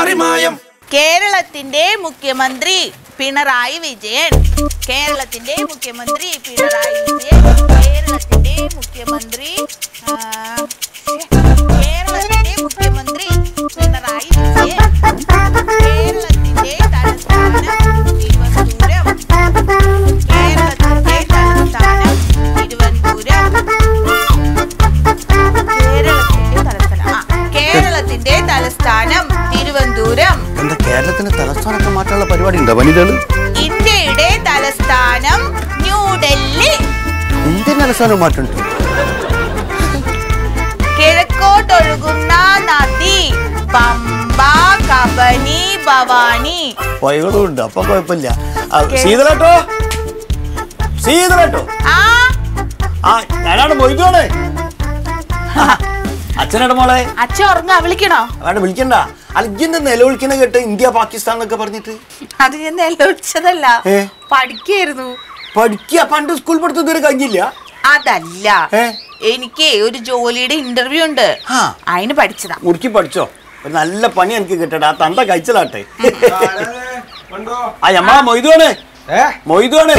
പാറിമായം കേരളത്തിന്റെ മുഖ്യമന്ത്രി പിണറായി വിജയൻ കേരളത്തിന്റെ മുഖ്യമന്ത്രി പിണറായി വിജയൻ കേരളത്തിന്റെ മുഖ്യമന്ത്രി ആ, കേരളത്തിന്റെ മുഖ്യമന്ത്രി പിണറായി വിജയൻ കേരളത്തിന്റെ തലസ്ഥാനം തിരുവനന്തപുരം കേരളത്തിന്റെ തലസ്ഥാനം തിരുവനന്തപുരം കേരളത്തിന്റെ തലസ്ഥാനം ആ, കേരളത്തിന്റെ തലസ്ഥാനം തിരുവനന്തപുരം എന്താ കേരളത്തിന്റെ തലസ്ഥാനത്ത് മാറ്റാനുള്ള പരിപാടി ഉണ്ടോ വനിതകള് ഇന്ത്യയുടെ തലസ്ഥാനം ന്യൂഡൽഹി ഇന്ത്യൻ തലസ്ഥാനം മാറ്റുണ്ട് കിഴക്കോട്ടൊഴുകുന്ന നദി പമ്പ കബനി ഭവാനി വയകളും ഉണ്ട് അപ്പൊ കുഴപ്പമില്ല ആ, ശീതളേട്ടോ ശീതളേട്ടോ ആ ആ ഞാനാണ് മൊയ്തോണേ അച്ഛനേടെ മോളെ അച്ഛൻ ഉറങ്ങാ വിളിക്കണോ വേണ്ട വിളിക്കണ്ട അൽജിന്റെ നിലവിളിക്കണ കേട്ട് ഇന്ത്യ പാകിസ്ഥാൻ എന്നൊക്കെ പറഞ്ഞിട്ട് അത് ഞാൻ നെല്ലൊഴിച്ചതല്ല ഏ? പഠിക്കായിരുന്നു പഠിക്കുക പണ്ട് സ്കൂൾ പഠിത്തം ഇതുവരെ കഴിഞ്ഞില്ല അതല്ല ഏ? എനിക്ക് ഒരു ജോലിയുടെ ഇന്റർവ്യൂ ഉണ്ട് ആ. അതിന് പഠിച്ചതാ മുറുക്കി പഠിച്ചോ ഒരു നല്ല പണി എനിക്ക് കിട്ടട്ടെ ആ തന്ത കഴിച്ചലാട്ടെ ആ ഞമ്മളാ മൊയ്തോണ് ഏ മൊയ്തോണ്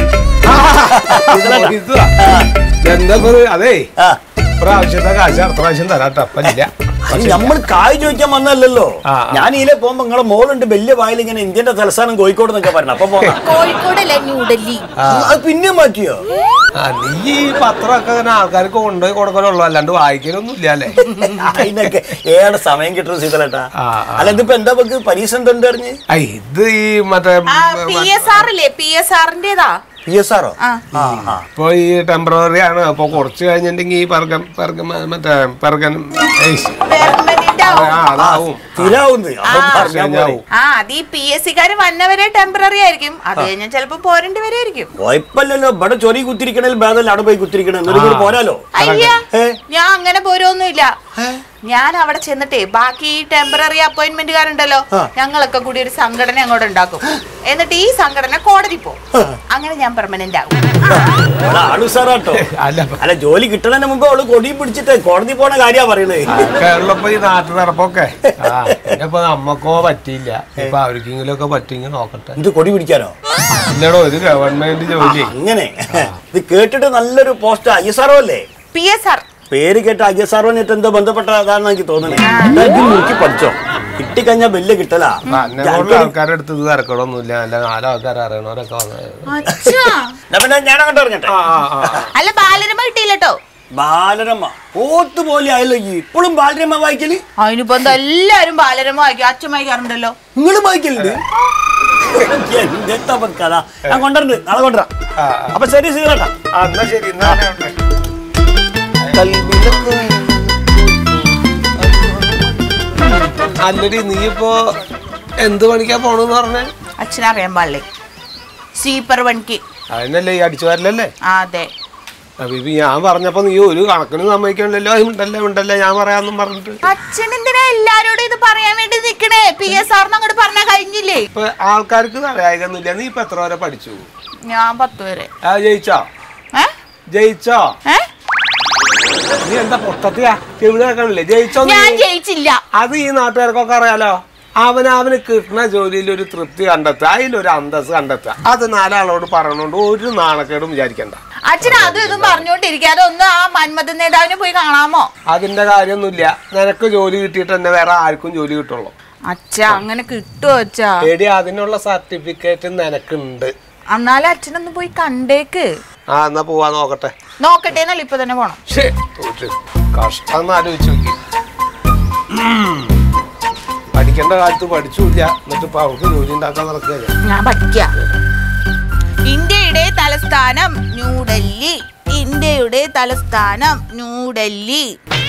ഇതുവാ. എന്താ ഇപ്പൊ ഇത്? അതേ ആ പ്രാവശ്യത്തെ കാശ് അടുത്ത പ്രാവശ്യം തരാട്ടോ അപ്പനില്ല അത് നമ്മൾ കായ് ചോദിക്കാൻ വന്നല്ലോ ആ, ആ. ഞാൻ ഇതിലെ പോകുമ്പോ നിങ്ങളെ മോളുണ്ട് വലിയ വായിൽ ഇങ്ങനെ ഇന്ത്യന്റെ തലസ്ഥാനം കോഴിക്കോട് എന്നൊക്കെ പറഞ്ഞു അപ്പൊ പോകാം കോഴിക്കോടല്ലേ ന്യൂഡൽഹി അത് പിന്നെയും മാറ്റിയോ ആ നീ ഈ പത്രമൊക്കെ ഇങ്ങനെ ആൾക്കാർക്ക് കൊണ്ടുപോയി കൊടുക്കലുള്ളൂ അല്ലാണ്ട് വായിക്കലൊന്നും ഇല്ല അല്ലേ അതിനൊക്കെ ഏടെ സമയം കിട്ടും സീതലേട്ടാ ആ, ആ. അല്ല ഇതിപ്പോ എന്താ നമുക്ക് പരീക്ഷ എന്തുണ്ട് അറിഞ്ഞ് ആ, ഇത് ഈ മറ്റേ പി എസ് ആർ ഇല്ലേ പി എസ് ആറിന്റേതാ പി എസ് ആറോ ആ. ആ ആ ഇപ്പൊ ഈ ടെമ്പററി ആണ് അപ്പൊ കുറച്ച് കഴിഞ്ഞിട്ടുണ്ടെങ്കിൽ ഈ പെർഗൻ പെർഗൻ മറ്റേ പെർഗൻ ഏയ്സ്. പെർമനന്റ് ആ, ആവും അതാവും സ്ഥിരാവുന്ന് അപ്പൊ ആ. പറഞ്ഞാ പോലെ. ശരിയാവും. ആ അത് ഈ പി എസ് സിക്കാര് വന്നവരെ ടെമ്പററി ആയിരിക്കും അത് കഴിഞ്ഞാൽ ചിലപ്പോ പോരേണ്ടി വരായിരിക്കും കുഴപ്പമില്ലല്ലോ ഇവിടെ ചൊരി കുത്തിരിക്കണേൽ ഭേദമല്ല അവിടെ പോയി കുത്തിരിക്കണേ എന്നിട്ട് ഇങ്ങോട്ട് പോരാലോ അയ്യ ഏ? ഞാൻ അങ്ങനെ പോരൊന്നുമില്ല ഞാൻ അവിടെ ചെന്നിട്ടേ ബാക്കി ഈ ടെമ്പററി അപ്പോയിന്റ്മെന്റുകാരുണ്ടല്ലോ ആ. ഞങ്ങളൊക്കെ കൂടി ഒരു സംഘടന അങ്ങോട്ട് ഉണ്ടാക്കും എന്നിട്ട് ഈ സംഘടന കോടതി പോകും അങ്ങനെ ഞാൻ പെർമനന്റ് ആകും ഇവിടെ ആള് സാറാട്ടോ അല്ല അല്ല ജോലി കിട്ടണതിന് മുമ്പ് അവള് കൊടിയും പിടിച്ചിട്ട് കോടതി പോണ കാര്യ പറയണേ കേരളപ്പോ ഈ നാട്ടു നടപ്പൊക്കെ ആ പിന്നെ ഇപ്പൊ നമ്മക്കോ പറ്റിയില്ല ഇപ്പൊ അവർക്കെങ്കിലും ഒക്കെ പറ്റിയെങ്കിൽ നോക്കട്ടെ ഇത് കൊടി പിടിക്കാനോ ഇല്ലടോ ഇത് ഗവൺമെന്റ് ജോലി അങ്ങനെ ഇത് കേട്ടിട്ട് നല്ലൊരു പോസ്റ്റ് ഐ എസ് ആർഒ അല്ലേ പി എസ് ആർ പേര് കേട്ട് ഐ എസ് ആർഒനായിട്ട് എന്തോ ബന്ധപ്പെട്ടതാണെന്ന് എനിക്ക് തോന്നുന്നത് എന്നാ ഇത് മുറുക്കി പഠിച്ചോ കിട്ടിക്കഴിഞ്ഞാ വലിയ കിട്ടലാ പോലുള്ള ആൾക്കാരുടെ അടുത്ത് ഇത് തിരക്കടൊന്നുമില്ല അല്ല നാലോ ആൾക്കാർ അറിയണവരൊക്കെ വന്നത് എന്നാ പിന്നെ ഞാൻ അങ്ങോട്ട് ഇറങ്ങട്ടെ ആ ആ ആ അല്ല ബാലരമ കിട്ടിയില്ലട്ടോ ബാലരമ്മ പോത്ത് പോലെ ആയല്ലോ ഈ ഇപ്പോഴും ബാലരമ്മ വായിക്കല് അതിനിപ്പോ എന്താ എല്ലാരും ബാലരമ വായിക്കും അച്ഛൻ വായിക്കാറുണ്ടല്ലോ നിങ്ങൾ വായിക്കലുണ്ട് എന്താ ഇപ്പൊ കഥ ഞാൻ കൊണ്ടുവരുന്നുണ്ട് നാളെ കൊണ്ടുവരാം ആ, അപ്പൊ ശരി സീറട്ടാ ആ, എന്നാ ശരി എന്നാ ഞാൻ അവിടെ. അല്ലടി നീ ഇപ്പോ എന്ത് പണിക്കാ പോണെന്ന് പറഞ്ഞേ അച്ഛനറിയാൻ പാടില്ലേ സ്വീപ്പർ പണിക്ക് അതിനല്ലേ ഈ അടിച്ചു വരലല്ലേ ആ, അതെ അപ്പൊ ഇപ്പൊ ഞാൻ പറഞ്ഞപ്പോ നീ ഒരു കണക്കിന് സമ്മതിക്കണല്ലോ ഉണ്ടല്ലേ ഉണ്ടല്ലേ ഞാൻ പറയാന്നും പറഞ്ഞിട്ട് അച്ഛൻ എന്തിനാ എല്ലാരോടും ഇത് പറയാൻ വേണ്ടി നിക്കണേ പി എസ് ആറിന് അങ്ങോട്ട് പറഞ്ഞാ കഴിഞ്ഞില്ലേ ഇപ്പൊ ആൾക്കാർക്ക് അറിയാകൊന്നുമില്ല നീ ഇപ്പൊ എത്ര വരെ പഠിച്ചു ഞാൻ പത്ത് വരെ ആ ജയിച്ചോ ഏ ജയിച്ചോ ഏ നീ എന്താ പൊട്ടത്തിയാ ചെവിട് കേൾക്കണില്ലേ ജയിച്ചോ നീ? ഞാൻ ജയിച്ചില്ല അത് ഈ നാട്ടുകാർക്കൊക്കെ അറിയാലോ അവനവന് കിട്ടുന്ന ജോലിയിൽ ഒരു തൃപ്തി കണ്ടെത്തുക അതിലൊരു അന്തസ് കണ്ടെത്തുക അത് നാലാളോട് പറയണോണ്ട് ഒരു നാണക്കേടും വിചാരിക്കണ്ട അച്ഛൻ അതും ഇതും പറഞ്ഞോണ്ടിരിക്കാതെ ഒന്ന് ആ മന്മഥ നേതാവിനെ പോയി കാണാമോ അതിന്റെ കാര്യമൊന്നുമില്ല നിനക്ക് ജോലി കിട്ടിയിട്ട് തന്നെ വേറെ ആർക്കും ജോലി കിട്ടുള്ളൂ അച്ഛ അങ്ങനെ കിട്ടുമോ അച്ഛാ എടി അതിനുള്ള സർട്ടിഫിക്കറ്റ് നിനക്കുണ്ട് എന്നാലും അച്ഛനൊന്ന് പോയി കണ്ടേക്ക് ആ എന്നാ പോവാ നോക്കട്ടെ നോക്കട്ടെ എന്നല്ല ഇപ്പൊ തന്നെ പോണം ശ്ശേ, തോറ്റ്. കഷ്ടം ആലോചിച്ച് നോക്കി ഉം. പഠിക്കേണ്ട കാലത്ത് പഠിച്ചില്ല എന്നിട്ട് ഇപ്പൊ അവർക്ക് ജോലി ഉണ്ടാക്കാൻ നടക്കുക ഞാൻ പഠിക്കാം ഇന്ത്യയുടെ തലസ്ഥാനം ന്യൂഡൽഹി ഇന്ത്യയുടെ തലസ്ഥാനം ന്യൂഡൽഹി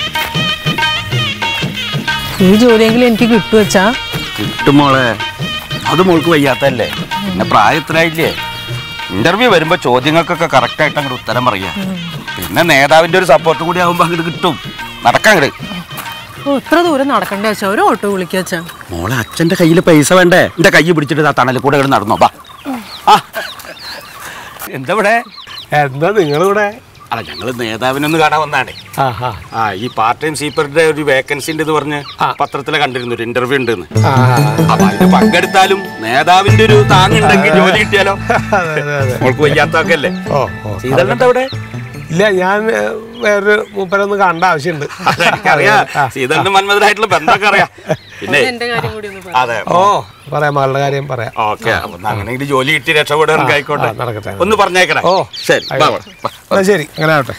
ഈ ജോലിയെങ്കിലും എനിക്ക് കിട്ടുവച്ചാ കിട്ടും മോളെ അത് മോൾക്ക് വയ്യാത്തല്ലേ പിന്നെ പ്രായത്തിലായില്ലേ ഇന്റർവ്യൂ വരുമ്പോ ചോദ്യങ്ങൾക്കൊക്കെ കറക്റ്റ് ആയിട്ട് അങ്ങോട്ട് ഉത്തരം പറയാ പിന്നെ നേതാവിന്റെ ഒരു സപ്പോർട്ടും കൂടി ആവുമ്പോ അങ്ങോട്ട് കിട്ടും നടക്കാൻ അങ്ങോട്ട് ഓ ഇത്ര ദൂരം നടക്കണ്ടേ അച്ഛാ ഒരു ഓട്ടോ വിളിക്കാച്ചാ മോളെ അച്ഛന്റെ കയ്യിൽ പൈസ വേണ്ടേ എന്റെ കൈ പിടിച്ചിട്ട് ആ തണലിൽ കൂടെ ഇങ്ങട് നടന്നോ ബാ ആ എന്താ ഇവിടെ എന്താ നിങ്ങളിവിടെ അല്ല ഞങ്ങൾ നേതാവിനൊന്ന് കാണാൻ വന്നാണേ ആ ആ ആ ഈ പാർട്ട് ടൈം സീപ്പറിന്റെ ഒരു വേക്കൻസി ഉണ്ട് എന്ന് പറഞ്ഞ് ആ. പത്രത്തിലെ കണ്ടിരുന്നു ഒരു ഇന്റർവ്യൂ ഉണ്ടെന്ന് ആ അപ്പൊ അതിന് പങ്കെടുത്താലും നേതാവിന്റെ ഒരു താങ്ങുണ്ടെങ്കിൽ ജോലി കിട്ടിയാലോ അതെ അതെ അതെ നമ്മൾക്ക് വയ്യാത്തൊക്കെ അല്ലേ ഓ ഓ സീതളിന്റെ അവിടെ ഇല്ല ഞാൻ ഏ, വേറൊരു മൂപ്പരൊന്ന് കാണേണ്ട ആവശ്യമുണ്ട് അറിയാം ആ, സീതളിന്റെ മന്മഥനായിട്ടുള്ള ബന്ധമൊക്കെ അറിയാം പിന്നെ എന്റെ കാര്യം കൂടി ഒന്ന് പറ. അതെ ഓ പറയാം മകളുടെ കാര്യം പറയാം ഓക്കെ അപ്പൊ അങ്ങനെയെങ്കിൽ ജോലി കിട്ടി രക്ഷപ്പെടുക ആയിക്കോട്ടെ ആ, നടക്കട്ടെ. ഒന്ന് പറഞ്ഞേക്കണേ ഓ ശരി വാ, വാ, വാ. എന്നാ ശരി അങ്ങനെ ആവട്ടെ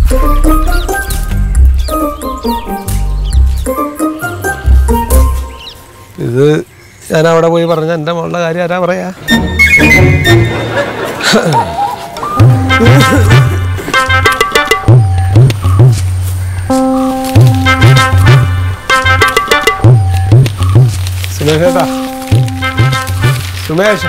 ഇത് ഞാൻ അവിടെ പോയി പറഞ്ഞ എൻ്റെ മോളുടെ കാര്യം ആരാ പറയാ സുമേഷ് ഏട്ടാ സുമേഷ്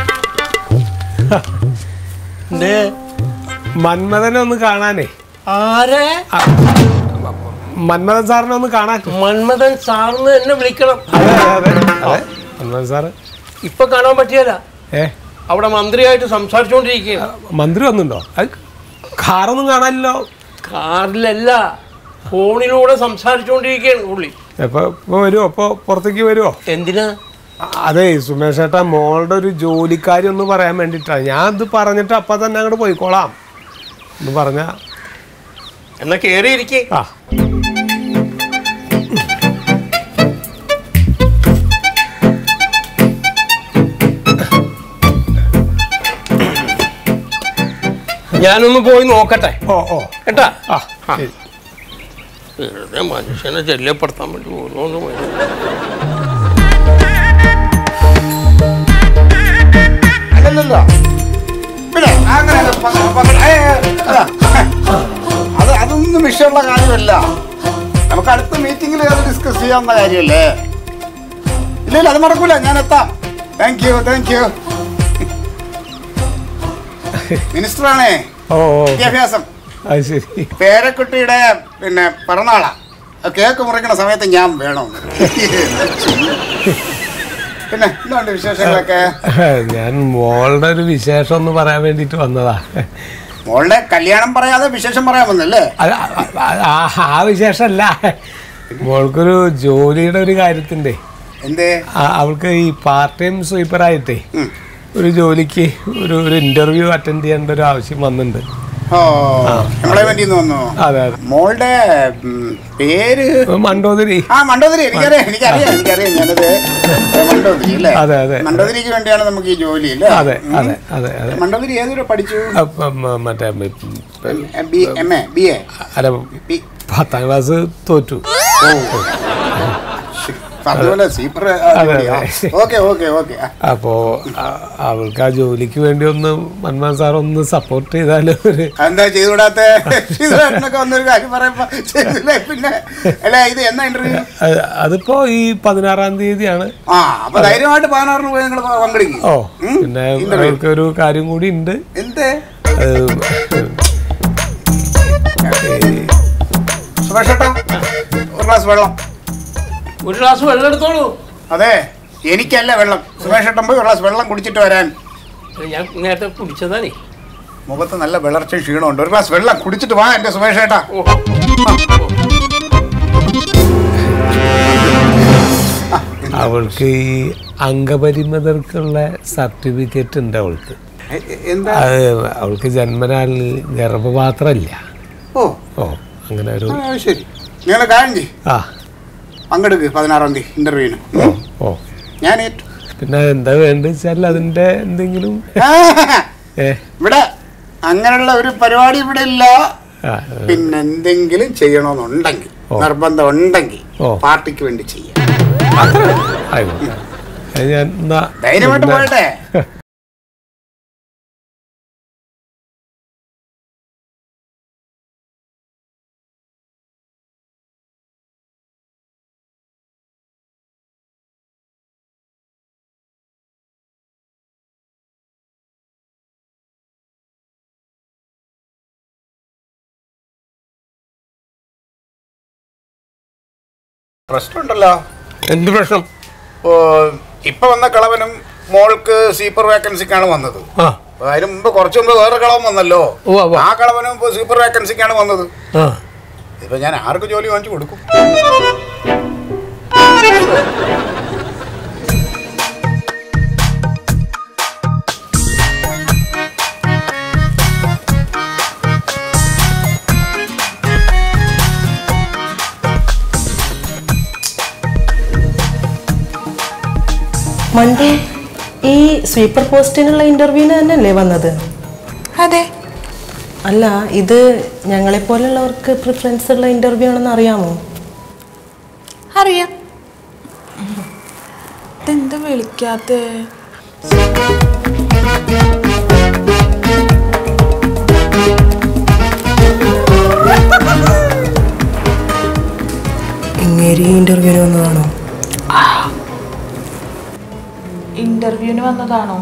എന്തേ മന്മഥനെ ഒന്ന് കാണാനേ ആരെ മന്മഥൻ സാറിനെ ഒന്ന് കാണാൻ മന്മഥൻ സാറിന് എന്നെ വിളിക്കണം അതെ അതെ അതെ അതെ മന്മഥൻ സാറ് ഇപ്പൊ കാണാൻ പറ്റിയല്ല ഏ അവിടെ മന്ത്രിയായിട്ട് സംസാരിച്ചുകൊണ്ടിരിക്കുകയാണ് മന്ത്രി വന്നിട്ടുണ്ടോ അത് കാറൊന്നും കാണാനില്ലോ കാറിലല്ല ഫോണിലൂടെ സംസാരിച്ചുകൊണ്ടിരിക്കുകയാണ് പുള്ളി എപ്പോ ഇപ്പൊ വരുമോ അപ്പൊ പുറത്തേക്ക് വരുമോ എന്തിനാ അതെ സുമേഷ് ഏട്ടാ മോളുടെ ഒരു ജോലിക്കാരി ഒന്ന് പറയാൻ വേണ്ടിട്ടാ ഞാൻ ഇത് പറഞ്ഞിട്ട് അപ്പൊ തന്നെ അങ്ങോട്ട് പോയിക്കോളാം എന്ന് പറഞ്ഞ എന്നാ കേറിയിരിക്കേ ആ ഞാനൊന്ന് പോയി നോക്കട്ടെ ഓ ഓ കേട്ടാ ആ ശരി. വെറുതെ മനുഷ്യനെ ശല്യപ്പെടുത്താൻ വേണ്ടി ഓരോന്ന് പോയി അല്ലല്ലോ പിന്നെ അങ്ങനെയല്ല പങ്ക- പങ്ക- ഏ, ഏ, അതാ. അത് അതൊന്നും വിഷയമുള്ള കാര്യമല്ല നമുക്ക് അടുത്ത മീറ്റിംഗിൽ അത് ഡിസ്കസ് ചെയ്യാവുന്ന കാര്യമല്ലേ ഇല്ല ഇല്ല അത് നടക്കൂല ഞാൻ എത്താം താങ്ക് യു താങ്ക് യു മിനിസ്റ്ററാണേ ഓ ഓ വിദ്യാഭ്യാസം അത് ശരി പേരക്കുട്ടിയുടെ പിന്നെ പിറന്നാളാ ആ കേക്ക് മുറിക്കണ സമയത്ത് ഞാൻ വേണം പിന്നെ എന്തുണ്ട് വിശേഷങ്ങളൊക്കെ ഞാൻ മോളുടെ ഒരു വിശേഷം ഒന്ന് പറയാൻ വേണ്ടിട്ട് വന്നതാ മോളുടെ കല്യാണം പറയാതെ വിശേഷം പറയാൻ വന്നല്ലേ അത് ആ- ആ- ആ- ആ വിശേഷമല്ല മോൾക്കൊരു ജോലിയുടെ ഒരു കാര്യത്തിൻ്റെ എന്തേ അവൾക്ക് ഈ പാർട്ട് ടൈം സ്വീപ്പറായിട്ടേ ഉം. ഒരു ജോലിക്ക് ഒരു ഒരു ഇന്റർവ്യൂ അറ്റൻഡ് ചെയ്യേണ്ട ഒരു ആവശ്യം വന്നിട്ടുണ്ട് ഓ എംപ്ലോയ്മെന്റ് വന്നു അതെ അതെ മോളുടെ ഉം, പേര് മണ്ടോതിരി ആ മണ്ടോദരി എനിക്കറിയാം എനിക്കറിയാം എനിക്കറിയാം ഞാനത് മണ്ടോദരി അല്ലേ അതെ, അതെ. മണ്ടോദരിക്ക് വേണ്ടിയാണ് നമുക്ക് ഈ ജോലി അല്ലേ അതെ ഉം. അതെ അതെ അതെ മണ്ടോദരി ഏതൊരു പഠിച്ചു അപ്പം മ- മറ്റേ ഉം, B M A B A അല്ല ബി പത്താം ക്ലാസ് തോറ്റു ഓ പറഞ്ഞ സീപ്പർ അതെ, അതെ. ഓക്കെ ഓക്കെ ഓക്കെ അപ്പോ അ- അവൾക്ക് ആ ജോലിക്ക് വേണ്ടി ഒന്ന് മൻമോഹൻ സാർ ഒന്ന് സപ്പോർട്ട് ചെയ്താലും ഒരു എന്താ ചെയ്തുകൂടാത്ത ചെയ്തുകൂടാത്തൊക്കെ വന്നൊരു കാര്യം പറയുമ്പോ ചെയ്തില്ലേ പിന്നെ അല്ല ഇത് എന്നാ ഇന്റർവ്യൂ അത് അതിപ്പോ ഈ പതിനാറാം തീയതിയാണ് ആ അപ്പൊ ധൈര്യമായിട്ട് പതിനാറിന് പോയി നിങ്ങൾ പങ്കെടുക്കും ഓ പിന്നെ അവൾക്ക് ഒരു കാര്യം കൂടി ഉണ്ട് എന്തേ അത് സുഭാഷേട്ടാ ഒരു ഗ്ലാസ് വെള്ളം ഒരു ഗ്ലാസ് വെള്ളം എടുത്തോളൂ അതെ എനിക്കല്ല വെള്ളം സുഭാഷേട്ടൻ പോയി ഒരു ഗ്ലാസ് വെള്ളം കുടിച്ചിട്ട് വരാൻ ഞാൻ നേരത്തെ കുടിച്ചതാണേ മുഖത്ത് നല്ല വിളർച്ച ക്ഷീണമുണ്ട് ഒരു ഗ്ലാസ് വെള്ളം കുടിച്ചിട്ട് വാ എന്റെ സുഭാഷേട്ടാ ഓ അവൾക്ക് ഈ അംഗപരിമിതർക്കുള്ള സർട്ടിഫിക്കറ്റ് ഉണ്ട് അവൾക്ക് എ- എ- എന്താ അത് അവൾക്ക് ജന്മനാൽ ഗർഭപാത്രമില്ല ഓ ഓ അങ്ങനെ ഒരു ആ, ശരി നിങ്ങൾ കാര്യം ചെയ്യ് ആ പങ്കെടുക്ക് പതിനാറാം തീയതി ഇന്റർവ്യൂവിന് ഓ ഓ ഞാൻ ഏറ്റു പിന്നെ എന്താ വേണ്ടത് വെച്ചാൽ അതിന്റെ എന്തെങ്കിലും ആ, ഏ ഇവിടെ അങ്ങനെയുള്ള ഒരു പരിപാടി ഇവിടെ ഇല്ല ആ, പിന്നെ എന്തെങ്കിലും ചെയ്യണമെന്നുണ്ടെങ്കിൽ ഓ. നിർബന്ധം ഉണ്ടെങ്കിൽ ഓ. പാർട്ടിക്ക് വേണ്ടി ചെയ്യാം ആയിക്കോട്ടെ അത് ഞാൻ എന്നാ ധൈര്യമായിട്ട് പിന്നെ- പോകട്ടെ പ്രശ്നമുണ്ടല്ലോ എന്ത് പ്രശ്നം ഓ, ഇപ്പൊ വന്ന കളവനും മോൾക്ക് സീപ്പർ വേക്കൻസിക്കാണ് വന്നത് ആ അപ്പൊ അതിന് മുമ്പ് കുറച്ചു മുമ്പ് വേറെ കളവൻ വന്നല്ലോ ഉവ്വ് ഉവ്വ്. ആ കളവനും ഇപ്പൊ സൂപ്പർ വേക്കൻസിക്കാണ് വന്നത് ആ ഇപ്പൊ ഞാൻ ആർക്ക് ജോലി വാങ്ങിച്ചു കൊടുക്കും മണ്ടി ഈ സ്വീപ്പർ പോസ്റ്റിനുള്ള ഇന്റർവ്യൂവിന് തന്നെയല്ലേ വന്നത് അതെ അല്ല ഇത് ഞങ്ങളെപ്പോലുള്ളവർക്ക് പ്രിഫറൻസ് ഉള്ള ഇന്റർവ്യൂ ആണെന്ന് അറിയാമോ അറിയാം ഇതെന്താ വിളിക്കാത്തേ ഇങ്ങേരി ഇന്റർവ്യൂവിന് വന്നതാണോ ഇന്റർവ്യൂവിന് വന്നതാണോ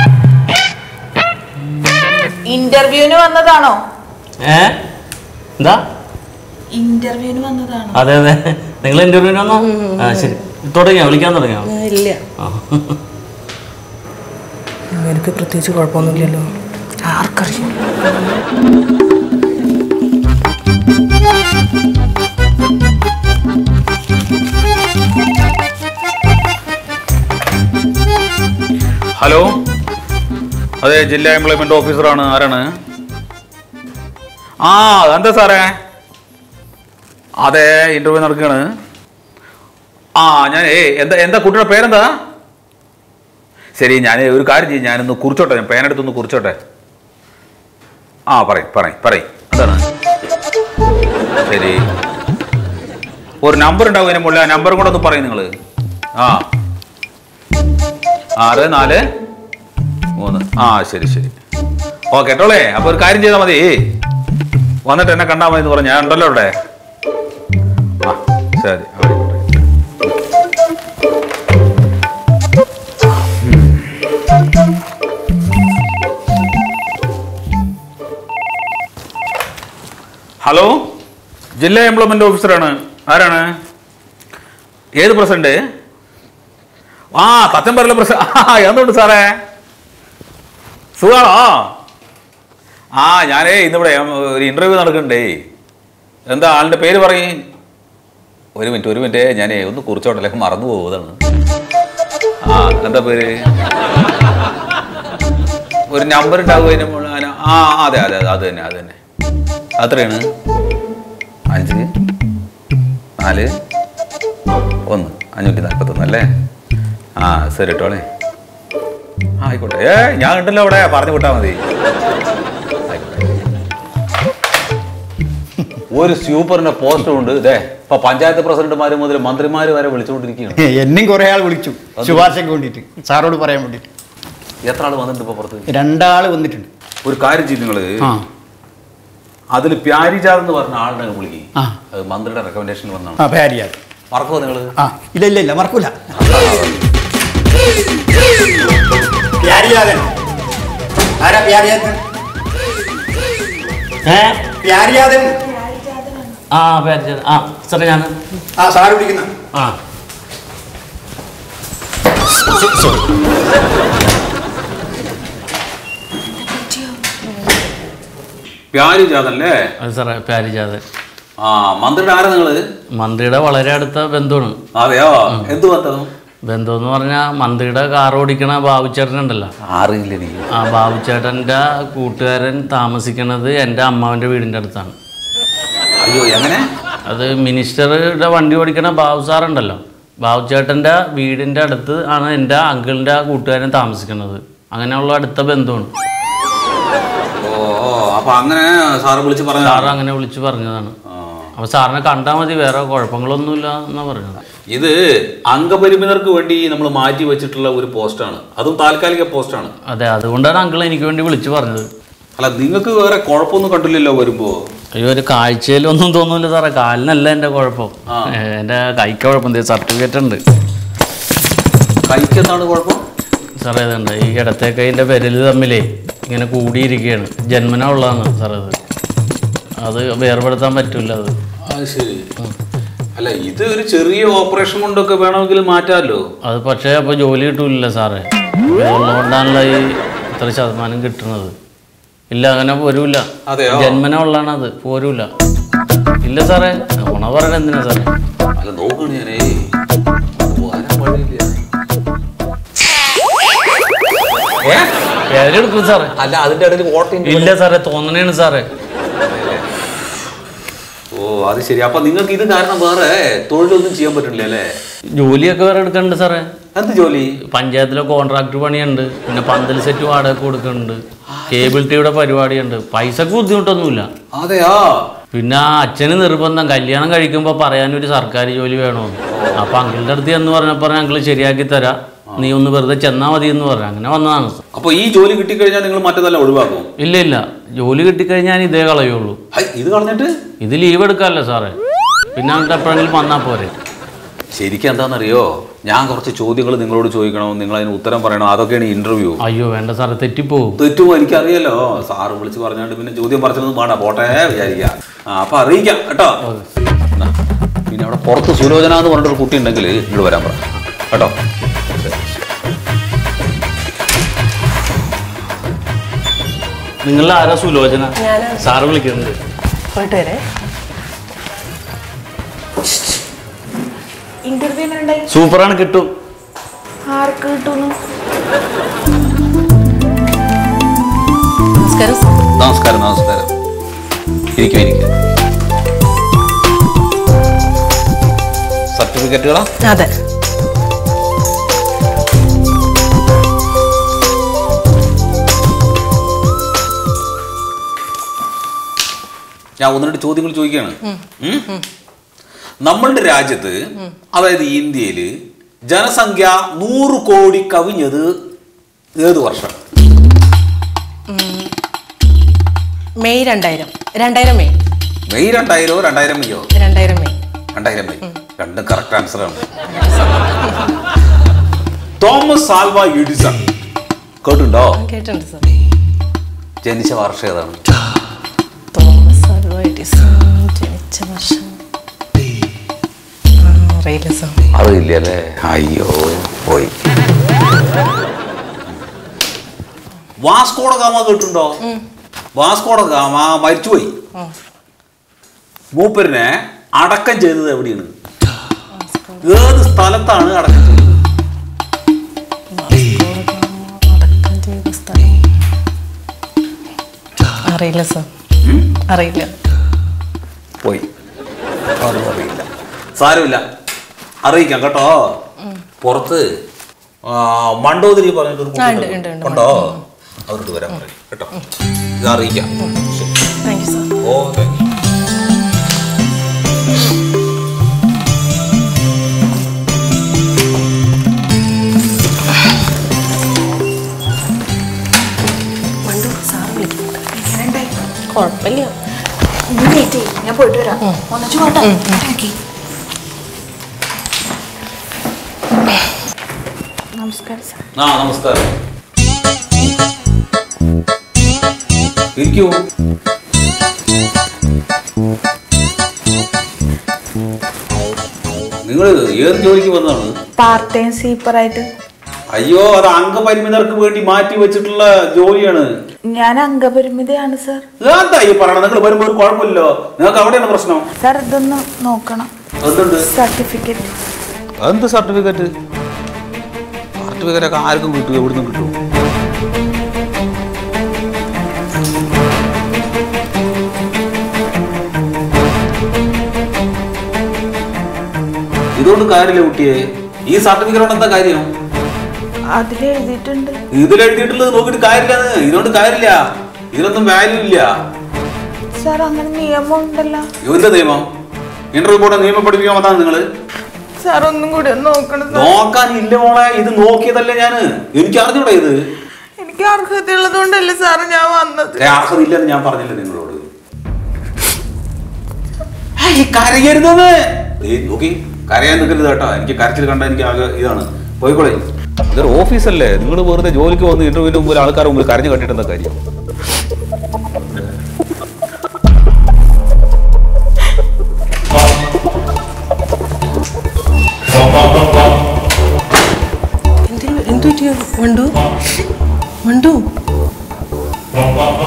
ഇന്റർവ്യൂവിന് വന്നതാണോ ഏ എന്താ ഇന്റർവ്യൂവിന് വന്നതാണോ അതെ അതെ നിങ്ങൾ ഇന്റർവ്യൂവിന് വന്നോ ആ ശരി തുടങ്ങിയോ വിളിക്കാൻ തുടങ്ങിയോ ആ, ഇല്ല ആ. ഇങ്ങേർക്ക് പ്രത്യേകിച്ച് കുഴപ്പമൊന്നുമില്ലല്ലോ ആർക്കറിയാം ഹലോ അതെ ജില്ലാ എംപ്ലോയ്മെന്റ് ഓഫീസറാണ് ആരാണ് ആ എന്താ സാറേ അതെ ഇന്റർവ്യൂ നടക്കുകയാണ് ആ ഞാൻ ഏ എന്താ എന്താ കുട്ടിയുടെ പേരെന്താ ശരി ഞാൻ ഒരു കാര്യം ചെയ്യും ഞാനൊന്ന് കുറിച്ചോട്ടെ ഞാൻ പേനെടുത്തൊന്ന് കുറിച്ചോട്ടെ ആ പറയും പറയും പറയും എന്താണ് ശരി ഒരു നമ്പർ ഉണ്ടാവും അതിന് മുകളിൽ ആ നമ്പറും കൂടെ ഒന്ന് പറയും നിങ്ങൾ ആ ആറ് നാല് മൂന്ന് ആ ശരി ശരി ഓക്കെ കേട്ടോളേ അപ്പൊ ഒരു കാര്യം ചെയ്താൽ മതി വന്നിട്ട് എന്നെ കണ്ടാൽ മതി എന്ന് പറഞ്ഞു ഞാൻ ഉണ്ടല്ലോ ഇവിടെ ആ ശരി അവിടെ ആയിക്കോട്ടെ. ഹലോ ജില്ലാ എംപ്ലോയ്മെന്റ് ഓഫീസറാണ് ആരാണ് ഏത് പ്രസിഡന്റ് ആ തച്ചമ്പരല പ്രസിഡന്റ് ആ എന്തുണ്ട് സാറേ സുഖാണോ ആ ഞാനേ ഇന്നിവിടെ ഒരു ഇന്റർവ്യൂ നടക്കണ്ടേ എന്താ ആളിന്റെ പേര് പറയും ഒരു മിനിറ്റ് ഒരു മിനിറ്റ് ഞാനേ ഒന്ന് കുറിച്ചോട്ടല്ലേ മറന്നു പോകുന്നതാണ് ആ എന്താ പേര് ഒരു നമ്പർ ഉണ്ടാവും അതിന് മുകളിൽ അതിന് ആ അതെ അതെ അതെ അത് തന്നെ അത് തന്നെ അത്രയാണ് അഞ്ച് നാല് ഒന്ന് അഞ്ഞൂറ്റി നാൽപ്പത്തൊന്ന് അല്ലേ ആ ശരി ഇട്ടോളേ ആ, ആയിക്കോട്ടെ ഏ ഞാൻ ഉണ്ടല്ലോ അവിടെ പറഞ്ഞു വിട്ടാൽ മതി ആയിക്കോട്ടെ. ഒരു സൂപ്പറിന്റെ പോസ്റ്റർ ഉണ്ട് ഇതേ ഇപ്പൊ പഞ്ചായത്ത് പ്രസിഡന്റുമാര് മുതൽ മന്ത്രിമാര് വരെ വിളിച്ചുകൊണ്ടിരിക്കുകയാണ് എന്നെയും കുറെ ആൾ വിളിച്ചു ശുപാർശയ്ക്ക് വേണ്ടിയിട്ട് സാറോട് പറയാൻ വേണ്ടിയിട്ട് എത്ര ആള് വന്നിട്ടുണ്ട് ഇപ്പൊ പുറത്ത് രണ്ടാൾ വന്നിട്ടുണ്ട് ഒരു കാര്യം ചെയ്ത് നിങ്ങള് ആ അതിൽ പ്യാരിജാദ് എന്ന് പറഞ്ഞ ആളുടെ വിളിക്കും ആ. അത് മന്ത്രിയുടെ റെക്കമെൻഡേഷൻ വന്നാണ് ആ പേരിയാൽ മറക്കുമോ നിങ്ങള് ആ ഇല്ല ഇല്ല ഇല്ല മറക്കൂല പ്യാരിയാദൻ ആരാ പ്യാരിയാദൻ ഏ പ്യാരിയാദൻ ആ പേര് ആ സാറേ ഞാൻ ആ സാറ് വിളിക്കുന്ന ആ പ്യാരിജാദ് അല്ലേ അത് സാറേ പാരിജാത് ആ മന്ത്രിയുടെ ആരാ നിങ്ങള് മന്ത്രിയുടെ വളരെ അടുത്ത ബന്ധുവാണ് അതെയോ എന്ത് ബന്ധം ബന്ധു എന്ന് പറഞ്ഞാൽ മന്ത്രിയുടെ കാർ ഓടിക്കണ ബാബുച്ചേട്ടനുണ്ടല്ലോ അറിയില്ല നീ ആ ബാബുച്ചേട്ടൻ്റെ കൂട്ടുകാരൻ താമസിക്കുന്നത് എൻ്റെ അമ്മാവൻ്റെ വീടിൻ്റെ അടുത്താണ് അയ്യോ എങ്ങനെ അത് മിനിസ്റ്ററുടെ വണ്ടി ഓടിക്കണ ബാബു സാറുണ്ടല്ലോ ബാബുച്ചേട്ടൻ്റെ വീടിൻ്റെ അടുത്ത് ആണ് എൻ്റെ അങ്കിളിൻ്റെ കൂട്ടുകാരൻ താമസിക്കുന്നത് അങ്ങനെയുള്ള അടുത്ത ബന്ധുവാണ് ഓ ഓ, അപ്പൊ അങ്ങനെ സാറ് വിളിച്ച് സാറ് പറഞ്ഞു അങ്ങനെ വിളിച്ചു പറഞ്ഞതാണ് അപ്പോൾ സാറിനെ കണ്ടാൽ മതി വേറെ കുഴപ്പങ്ങളൊന്നുമില്ല എന്നാണ് പറഞ്ഞത് ഇത് അംഗപരിമിതർക്ക് വേണ്ടി നമ്മൾ മാറ്റി വെച്ചിട്ടുള്ള ഒരു പോസ്റ്റാണ് അതും താൽക്കാലിക പോസ്റ്റാണ് അതെ അതുകൊണ്ടാണ് അങ്കിൾ എനിക്ക് വേണ്ടി വിളിച്ചു പറഞ്ഞത് അല്ല നിങ്ങൾക്ക് വേറെ കുഴപ്പമൊന്നും കണ്ടില്ലല്ലോ വരുമ്പോ അയ്യോ ഒരു കാഴ്ചയിലൊന്നും തോന്നൂല സാറേ കാലിനല്ല എൻ്റെ കുഴപ്പം ഏ, എൻ്റെ കൈക്ക് കുഴപ്പം സർട്ടിഫിക്കറ്റ് ഉണ്ട് കൈക്ക് എന്താണ് കുഴപ്പം സാറേ ഇതുണ്ട് ഈ ഇടത്തെ കൈൻ്റെ വിരൽ തമ്മിലേ ഇങ്ങനെ കൂടിയിരിക്കുകയാണ് ജന്മന ഉള്ളതാണ് സാറേ ഇത് അത് വേർപെടുത്താൻ പറ്റില്ല അത് അത് ശരി അല്ല ഇത് ഒരു ചെറിയ ഓപ്പറേഷൻ കൊണ്ടൊക്കെ വേണമെങ്കിൽ മാറ്റാമല്ലോ അത് പക്ഷേ അപ്പോൾ ജോലി കിട്ടൂല സാറേ ഉള്ളതുകൊണ്ടാണല്ലോ ഈ ഇത്ര ശതമാനം കിട്ടുന്നത് ഇല്ല അങ്ങനെ പോരൂല അതെയോ? ജന്മന ഉള്ളതാണ് അത് പോരൂല ഇല്ല സാറേ ഗുണ പറയണ എന്തിനാ സാറേ അല്ല നോക്കണ ഞാനേ വരാൻ വഴിയില്ല ഏ? പേരെടുക്കും സാറേ അല്ല അതിന്റെ ഇടയിൽ വോട്ടിംഗ് ഇല്ല സാറേ തോന്നണേണ് സാറേ ഓ അത് ശരി അപ്പൊ നിങ്ങൾക്ക് ഇത് കാരണം വേറെ തൊഴിലൊന്നും ചെയ്യാൻ പറ്റില്ല അല്ലേ ജോലിയൊക്കെ വേറെ എടുക്കണ്ട് സാറേ എന്ത് ജോലി പഞ്ചായത്തിലെ കോൺട്രാക്ട് പണിയുണ്ട് പിന്നെ പന്തൽ സെറ്റ് വാടക കൊടുക്കുന്നുണ്ട് കേബിൾ ടിവിയുടെ പരിപാടിയുണ്ട് പൈസക്ക് ബുദ്ധിമുട്ടൊന്നുമില്ല അതെയാ പിന്നെ ആ അച്ഛന് നിർബന്ധം കല്യാണം കഴിക്കുമ്പോൾ പറയാനൊരു സർക്കാർ ജോലി വേണമെന്ന് അപ്പൊ അങ്കിളുടെ അടുത്ത് എന്ന് പറഞ്ഞപ്പോൾ അങ്കിൾ ശരിയാക്കി തരാം നീ ഒന്ന് വെറുതെ ചെന്നാ മതി എന്ന് പറഞ്ഞു അങ്ങനെ വന്നതാണ് അപ്പൊ ഈ ജോലി കിട്ടിക്കഴിഞ്ഞാൽ നിങ്ങൾ മറ്റേതെല്ലാം ഒഴിവാക്കും ഇല്ല ഇല്ല ജോലി കിട്ടിക്കഴിഞ്ഞാൽ ഞാൻ ഇതേ കളയുള്ളൂ ഹൈ, ഇത് കളഞ്ഞിട്ട് ഇത് ലീവ് എടുക്കാമല്ലോ സാറേ പിന്നെ അങ്ങോട്ട് എപ്പോഴെങ്കിലും വന്നാൽ പോരെ ശരിക്കും എന്താണെന്നറിയോ ഞാൻ കുറച്ച് ചോദ്യങ്ങൾ നിങ്ങളോട് ചോദിക്കണം നിങ്ങൾ അതിന് ഉത്തരം പറയണം അതൊക്കെയാണ് ഇന്റർവ്യൂ അയ്യോ വേണ്ട സാറേ തെറ്റിപ്പോവും തെറ്റുമോ എനിക്കറിയാലോ സാറ് വിളിച്ച് പറഞ്ഞാണ്ട് പിന്നെ ചോദ്യം പറിച്ചൊന്നും വേണ്ട പോട്ടെ വിചാരിക്കാം ആ അപ്പൊ അറിയിക്കാം കേട്ടോ എന്നാ, പിന്നെ അവിടെ പുറത്ത് സുലോചന എന്ന് പറഞ്ഞിട്ടൊരു കുട്ടി ഉണ്ടെങ്കിൽ ഇങ്ങോട്ട് വരാൻ പറ കേട്ടോ നിങ്ങൾ ആരാ സുലോചന സാറ് വിളിക്കുന്നുണ്ട് പോയിട്ട് വരെ ഇന്റർവ്യൂ ഉണ്ടായി സൂപ്പറാണ് കിട്ടും ആർക്ക് കിട്ടുന്നു നമസ്കാരം സാർ നമസ്കാരം നമസ്കാരം ഇരിക്കും ഇരിക്കും സർട്ടിഫിക്കറ്റുകളാ അതെ ഞാൻ ഒന്ന് രണ്ട് ചോദ്യങ്ങൾ ചോദിക്കുകയാണ് ഉം? നമ്മളുടെ രാജ്യത്ത് അതായത് ഇന്ത്യയിൽ ജനസംഖ്യ നൂറ് കോടി കവിഞ്ഞത് ഏത് വർഷം മെയ് രണ്ടായിരം രണ്ടായിരം മെയ് മെയ് രണ്ടായിരോ രണ്ടായിരം മെയ്യോ രണ്ടായിരം മെയ് രണ്ടായിരം മെയ് രണ്ടും കറക്റ്റ് ആൻസർ ആണ് തോമസ് സാൽവ എഡിസൺ കേട്ടുണ്ടോ കേട്ടിട്ടുണ്ട് സാർ ജനിച്ച വർഷം ഏതാണ് തോമസ് ആൽവ എഡിസൺ ജനിച്ച വർഷം ആ, അറിയില്ല സാർ അതില്ല അല്ലേ അയ്യോ പോയി വാസ്കോഡ ഗാമ കേട്ടിട്ടുണ്ടോ വാസ്കോഡ ഗാമ മരിച്ചുപോയി മൂപ്പരിനെ അടക്കം ചെയ്തത് എവിടെയാണ് ഏത് സ്ഥലത്താണ് അടക്കം ചെയ്തത് അടക്കം ചെയ്ത സ്ഥലം അറിയില്ല സാർ അറിയില്ല പോയി അതും അറിയില്ല സാരമില്ല അറിയിക്കാം കേട്ടോ പുറത്ത് ആ, മണ്ടോതിരി പറഞ്ഞിട്ടൊരു കുട്ടി ആ, ഉണ്ട്, ഉണ്ടല്ലോ. ഉണ്ട്, ഉണ്ട്. ഉണ്ടോ അവർക്ക് വരാൻ പറയും കേട്ടോ ഇത് അറിയിക്കാം ശരി. താങ്ക് യു സാർ ഓ താങ്ക് യു മണ്ടു സാർ വിളിക്കുന്നുണ്ട് കുഴപ്പമില്ല ഞാൻ പോയിട്ട് വരാം ഒന്നിച്ചു പോട്ടെ ഓക്കേ. നമസ്കാരം സാർ ആ നമസ്കാരം ഇരിക്കൂ നിങ്ങൾ ഏത് ജോലിക്ക് വന്നതാണ് പാർട്ട് ടൈം സ്വീപ്പറായിട്ട് അയ്യോ അത് അംഗപരിമിതർക്ക് വേണ്ടി മാറ്റി വെച്ചിട്ടുള്ള ജോലിയാണ് ഞാൻ അംഗപരിമിതിയാണ് സാർ എന്താ ഈ പറയണത് നിങ്ങൾ വരുമ്പോൾ ഒരു കുഴപ്പമില്ലല്ലോ നിങ്ങൾക്ക് അവിടെയാണ് പ്രശ്നം സാർ ഇതൊന്ന് നോക്കണം എന്തുണ്ട് സർട്ടിഫിക്കറ്റ് എന്ത് സർട്ടിഫിക്കറ്റ് സർട്ടിഫിക്കറ്റ് ഒക്കെ ആർക്കും കിട്ടും എവിടുന്നും കിട്ടും ഇതുകൊണ്ട് കാര്യമില്ല കുട്ടിയെ ഈ സർട്ടിഫിക്കറ്റ് കൊണ്ട് എന്താ കാര്യം അതിൽ എഴുതിയിട്ടുണ്ട് ഇതിൽ എഴുതിയിട്ടുള്ളത് നോക്കിയിട്ട് കാര്യമില്ല ഇതുകൊണ്ട് കാര്യമില്ല ഇതിനൊന്നും വാല്യൂ ഇല്ല സാർ അങ്ങനെ നിയമം ഉണ്ടല്ലോ ഇവരുടെ നിയമം ഇന്റർവ്യൂ ബോർഡ് നിയമം പഠിപ്പിക്കാൻ വന്നാണ് നിങ്ങള് സാർ ഒന്നും കൂടി ഒന്ന് നോക്കണം സാർ നോക്കാനില്ല മോളെ ഇത് നോക്കിയതല്ലേ ഞാന് എനിക്ക് അറിഞ്ഞൂടെ ഇത് എനിക്ക് അർഹതയുള്ളത് കൊണ്ടല്ലേ സാർ ഞാൻ വന്നത് ഏ, അർഹതയില്ലെന്ന് ഞാൻ പറഞ്ഞില്ല നിങ്ങളോട് ഏയ്, കരയരുതെന്ന് ഏയ്, നോക്കി കരയാൻ നിൽക്കരുത് കേട്ടോ എനിക്ക് കരച്ചിൽ കണ്ട എനിക്ക് ആകെ ഇതാണ് പോയിക്കോളെ ഇതൊരു ഓഫീസല്ലേ നിങ്ങൾ വെറുതെ ജോലിക്ക് വന്ന് ഇന്റർവ്യൂവിന് മുമ്പിൽ ആൾക്കാർ മുമ്പിൽ കരഞ്ഞു കണ്ടിട്ട് എന്താ കാര്യം എന്തിനു എന്തു പറ്റിയോ മണ്ടു മണ്ടു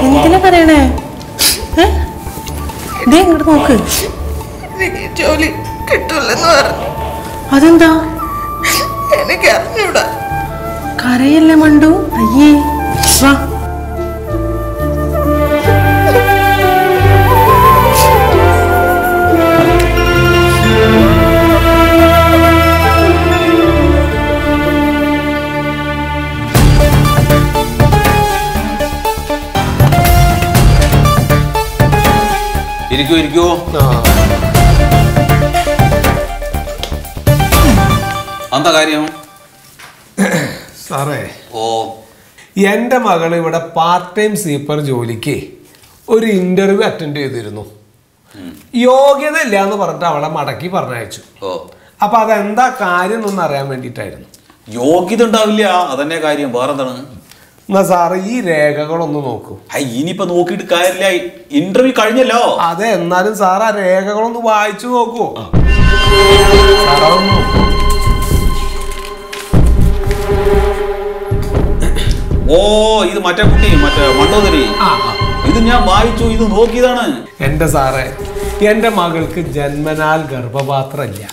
എന്തിനാ പറയണേ ഏ? ദേ ഇങ്ങോട്ട് നോക്ക് എനിക്ക് ജോലി കിട്ടില്ലെന്ന് പറഞ്ഞു അതെന്താ എനിക്ക് അറിഞ്ഞൂടാ കരയല്ലേ മണ്ടു അയ്യേ വാ ഇരിക്കൂ ഇരിക്കൂ എന്താ കാര്യം സാറേ ഓ എൻ്റെ മകൾ ഇവിടെ പാർട്ട് ടൈം സ്വീപ്പർ ജോലിക്ക് ഒരു ഇന്റർവ്യൂ അറ്റൻഡ് ചെയ്തിരുന്നു യോഗ്യത ഇല്ല എന്ന് പറഞ്ഞിട്ട് അവളെ മടക്കി പറഞ്ഞയച്ചു ഓ അപ്പൊ അതെന്താ കാര്യം എന്നൊന്ന് അറിയാൻ വേണ്ടിയിട്ടായിരുന്നു യോഗ്യത ഉണ്ടാവില്ല അതന്നെ കാര്യം വേറെന്താണ് എന്നാ സാറ് ഈ രേഖകളൊന്ന് നോക്കൂ ഐ ഇനിയിപ്പോ നോക്കിയിട്ട് കാര്യമില്ല ഇന്റർവ്യൂ കഴിഞ്ഞല്ലോ അതെ എന്നാലും സാർ ആ രേഖകളൊന്ന് വായിച്ചു നോക്കൂ സാർ അതൊന്ന് നോക്കൂ. ഓ ഇത് മറ്റേ കുട്ടി മറ്റേ മണ്ടോദരി ഇത് ഞാൻ വായിച്ചു ഇത് നോക്കിയതാണ് എന്റെ സാറേ എന്റെ മകൾക്ക് ജന്മനാൽ ഗർഭപാത്രമില്ല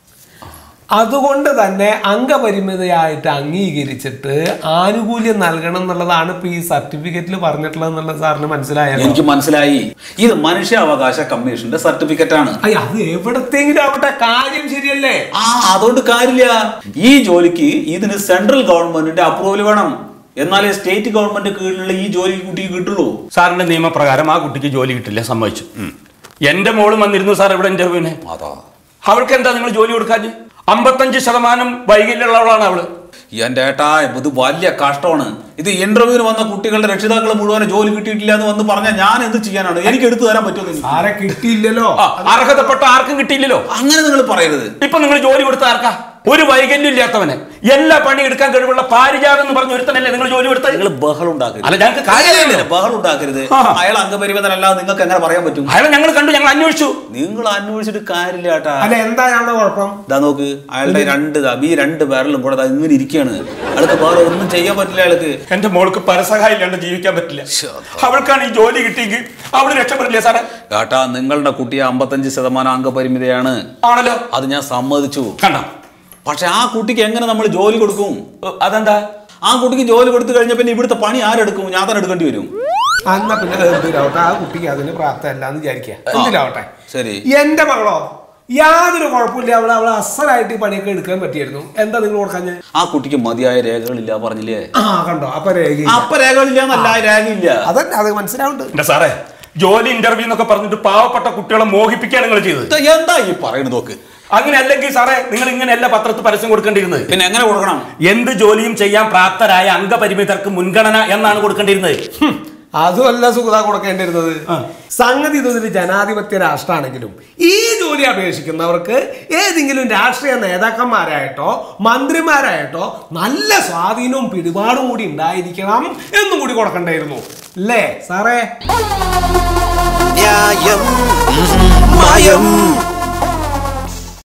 അതുകൊണ്ട് തന്നെ അംഗപരിമിതയായിട്ട് അംഗീകരിച്ചിട്ട് ആനുകൂല്യം നൽകണം എന്നുള്ളതാണ് ഇപ്പൊ ഈ സർട്ടിഫിക്കറ്റിൽ പറഞ്ഞിട്ടുള്ളത് എന്നുള്ള സാറിന് മനസ്സിലായല്ലോ എനിക്ക് മനസ്സിലായി ഇത് മനുഷ്യാവകാശ കമ്മീഷന്റെ സർട്ടിഫിക്കറ്റ് ആണ് അയ്യ അത് എവിടത്തെങ്കിലും ആവട്ടെ കാര്യം ശരിയല്ലേ ആ അതുകൊണ്ട് കാര്യമില്ല ഈ ജോലിക്ക് ഇതിന് സെൻട്രൽ ഗവൺമെന്റിന്റെ അപ്രൂവൽ വേണം എന്നാലേ സ്റ്റേറ്റ് ഗവൺമെന്റ് കീഴിലുള്ള ഈ ജോലി കുട്ടിക്ക് കിട്ടുള്ളൂ സാറിന്റെ നിയമപ്രകാരം ആ കുട്ടിക്ക് ജോലി കിട്ടില്ല സമ്മതിച്ചു എന്റെ മോളും വന്നിരുന്നു സാർ ഇവിടെ ഇന്റർവ്യൂവിന് അതാ അവൾക്ക് എന്താ നിങ്ങൾ ജോലി കൊടുക്കാൻ അമ്പത്തഞ്ച് ശതമാനം വൈകല്യമുള്ളവളാണ് അവള് എന്റെ ഏട്ടാ ഇത് വലിയ കഷ്ടമാണ് ഇത് ഇന്റർവ്യൂവിന് വന്ന കുട്ടികളുടെ രക്ഷിതാക്കൾ മുഴുവൻ ജോലി കിട്ടിയിട്ടില്ല എന്ന് വന്ന് പറഞ്ഞാൽ ഞാൻ എന്ത് ചെയ്യാനാണ് എനിക്ക് എടുത്തു തരാൻ പറ്റുമോ ആരെ കിട്ടിയില്ലല്ലോ ആ, അർഹതപ്പെട്ട ആർക്കും കിട്ടിയില്ലല്ലോ അങ്ങനെ നിങ്ങൾ പറയരുത് ഇപ്പൊ നിങ്ങൾ ജോലി കൊടുത്ത ആർക്കാ ഒരു വൈകല്യം ഇല്ലാത്തവന് എല്ലാ പണി എടുക്കാൻ കഴിവുള്ള പാരിജാതം എന്ന് പറഞ്ഞ ഒരുത്തനല്ലേ നിങ്ങൾ ജോലി കൊടുത്തത് നിങ്ങൾ ബഹളം ഉണ്ടാക്കരുത് അല്ല ഞങ്ങൾക്ക് കാര്യമില്ല ബഹളം ഉണ്ടാക്കരുത് ആ. അയാൾ അംഗപരിമിതനല്ലാതെ നിങ്ങൾക്ക് എങ്ങനെ പറയാൻ പറ്റും അയാളെ ഞങ്ങൾ കണ്ടു ഞങ്ങൾ അന്വേഷിച്ചു നിങ്ങൾ അന്വേഷിച്ചിട്ട് കാര്യമില്ല ഏട്ടാ അല്ല എന്താ ഞങ്ങളുടെ കുഴപ്പം ഇതാ നോക്ക് അയാളുടെ രണ്ട് ദാ ഈ രണ്ട് പേരലും കൂടെ ദാ ഇങ്ങനെ ഇരിക്കുകയാണ് അയാൾക്ക് വേറെ ഒന്നും ചെയ്യാൻ പറ്റില്ല അയാൾക്ക് എന്റെ മോൾക്ക് പരസഹായം ഇല്ലാണ്ട് ജീവിക്കാൻ പറ്റില്ല അവൾക്കാണ് ഈ ജോലി കിട്ടിയെങ്കിൽ അവള് രക്ഷപ്പെടില്ലേ സാറേ ഏട്ടാ നിങ്ങളുടെ കുട്ടി അമ്പത്തഞ്ച് ശതമാനം അംഗപരിമിതയാണ് ആണല്ലോ അത് ഞാൻ സമ്മതിച്ചു കണ്ട പക്ഷെ ആ കുട്ടിക്ക് എങ്ങനെ നമ്മൾ ജോലി കൊടുക്കും അതെന്താ ആ കുട്ടിക്ക് ജോലി കൊടുത്തു കഴിഞ്ഞ പിന്നെ ഇവിടുത്തെ പണി ആരെടുക്കും ഞാൻ തന്നെ എടുക്കേണ്ടി വരും എന്നാ പിന്നെ എന്തിനാവട്ടെ ആ കുട്ടിക്ക് അതിന് പ്രാപ്തമല്ല എന്ന് വിചാരിക്കുക എന്തിനാവട്ടെ ശരി എന്റെ മകളോ യാതൊരു കുഴപ്പമില്ല അവളെ അവളെ അസലായിട്ട് ഈ പണിയൊക്കെ എടുക്കാൻ പറ്റിയായിരുന്നു എന്താ നിങ്ങൾ കൊടുക്കാൻ ആ കുട്ടിക്ക് മതിയായ രേഖകളില്ല പറഞ്ഞില്ലേ ആ കണ്ടോ അപ്പൊ രേഖ അപ്പൊ രേഖകളില്ല എന്നല്ല രേഖയില്ല അതന്നെ അത് മനസ്സിലാവുന്നുണ്ട് എന്റെ സാറേ ജോലി ഇന്റർവ്യൂ എന്നൊക്കെ പറഞ്ഞിട്ട് പാവപ്പെട്ട കുട്ടികളെ മോഹിപ്പിക്കുകയാണ് നിങ്ങൾ ചെയ്തത് ഇത് എന്താ ഈ പറയുന്നത് നോക്ക് അങ്ങനെ അല്ലെങ്കിൽ സാറേ നിങ്ങൾ ഇങ്ങനെയല്ല പത്രത്തിൽ പരസ്യം കൊടുക്കേണ്ടിയിരുന്നത് പിന്നെ എങ്ങനെ കൊടുക്കണം എന്ത് ജോലിയും ചെയ്യാൻ പ്രാപ്തരായ അംഗപരിമിതർക്ക് മുൻഗണന എന്നാണ് കൊടുക്കേണ്ടിയിരുന്നത് ഹും, അതുമല്ല സുഗത കൊടുക്കേണ്ടിരുന്നത് സംഗതി ഇതൊരു ജനാധിപത്യ രാഷ്ട്രമാണെങ്കിലും ഈ ജോലി അപേക്ഷിക്കുന്നവർക്ക് ഏതെങ്കിലും രാഷ്ട്രീയ നേതാക്കന്മാരായിട്ടോ മന്ത്രിമാരായിട്ടോ നല്ല സ്വാധീനവും പിടിപാടും കൂടി ഉണ്ടായിരിക്കണം എന്നും കൂടി കൊടുക്കണ്ടായിരുന്നു അല്ലേ സാറേ ന്യായം മായം